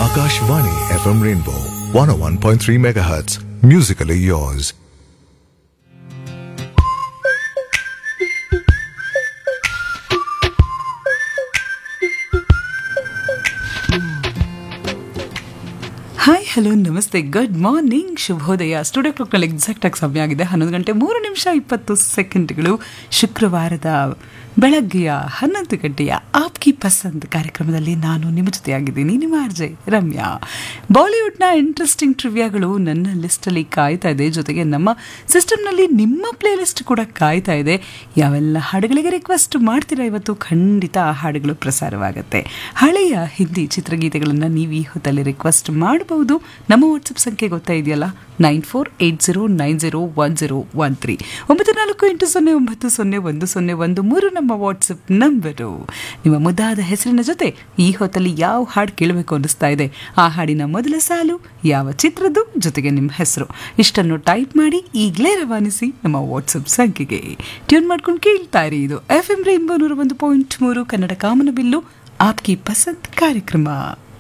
Akashvani FM Rainbow 101.3 MHz. Musically yours. Hi hello ನಮಸ್ತೆ good morning ಶುಭೋದಯ studio ಕ್ಲಾಕ್ನಲ್ಲಿ exact ಆಗಿ ಸಮಯ ಆಗಿದೆ ಹನ್ನೊಂದು ಗಂಟೆ ಮೂರು ನಿಮಿಷ ಇಪ್ಪತ್ತು ಸೆಕೆಂಡ್ಗಳು ಶುಕ್ರವಾರದ ಬೆಳಗ್ಗೆಯ ಹನ್ನೊಂದು ಗಂಟೆಯ ಆಪ್ಕಿ ಪಸಂದ್ ಕಾರ್ಯಕ್ರಮದಲ್ಲಿ ನಾನು ನಿಮ್ಮ ಜೊತೆಯಾಗಿದ್ದೀನಿ ನಿಮ್ಮ ಆರ್ಜೆ ರಮ್ಯಾ ಬಾಲಿವುಡ್ನ ಇಂಟ್ರೆಸ್ಟಿಂಗ್ ಟ್ರಿವ್ಯಾಗಳು ನನ್ನ ಲಿಸ್ಟಲ್ಲಿ ಕಾಯ್ತಾ ಇದೆ ಜೊತೆಗೆ ನಮ್ಮ ಸಿಸ್ಟಮ್ನಲ್ಲಿ ನಿಮ್ಮ ಪ್ಲೇ ಲಿಸ್ಟ್ ಕೂಡ ಕಾಯ್ತಾ ಇದೆ ಯಾವೆಲ್ಲ ಹಾಡುಗಳಿಗೆ ರಿಕ್ವೆಸ್ಟ್ ಮಾಡ್ತೀರಾ ಇವತ್ತು ಖಂಡಿತ ಆ ಹಾಡುಗಳು ಪ್ರಸಾರವಾಗುತ್ತೆ ಹಳೆಯ ಹಿಂದಿ ಚಿತ್ರಗೀತೆಗಳನ್ನು ನೀವು ಈ ಹೊತ್ತಲ್ಲಿ ರಿಕ್ವೆಸ್ಟ್ ಮಾಡಬಹುದು ನಮ್ಮ ವಾಟ್ಸಪ್ ಸಂಖ್ಯೆ ಗೊತ್ತಾ ಇದೆಯಲ್ಲ nine four eight zero nine zero one zero one three ಒಂಬತ್ತು ನಾಲ್ಕು ಎಂಟು ಸೊನ್ನೆ ಒಂಬತ್ತು ಸೊನ್ನೆ ಒಂದು ಸೊನ್ನೆ ಒಂದು ಮೂರು ನಮ್ಮ ವಾಟ್ಸಪ್ ನಂಬರು ನಿಮ್ಮ ಮುದ್ದಾದ ಹೆಸರಿನ ಜೊತೆ ಈ ಹೊತ್ತಲ್ಲಿ ಯಾವ ಹಾಡು ಕೇಳಬೇಕು ಅನ್ನಿಸ್ತಾ ಇದೆ ಆ ಹಾಡಿನ ಮೊದಲ ಸಾಲು ಯಾವ ಚಿತ್ರದ್ದು ಜೊತೆಗೆ ನಿಮ್ಮ ಹೆಸರು ಇಷ್ಟನ್ನು ಟೈಪ್ ಮಾಡಿ ಈಗಲೇ ರವಾನಿಸಿ ನಮ್ಮ ವಾಟ್ಸಪ್ ಸಂಖ್ಯೆಗೆ ಟ್ಯೂನ್ ಮಾಡ್ಕೊಂಡು ಕೇಳ್ತಾ ಇರಿ ಇದು ಎಫ್ ಎಂ ರೈನ್ಬೋ ನೂರ ಒಂದು ಪಾಯಿಂಟ್ ಮೂರು ಕನ್ನಡ ಕಾಮನಬಿಲ್ಲು ಆಪ್ಕಿ ಪಸಂದ್ ಕಾರ್ಯಕ್ರಮ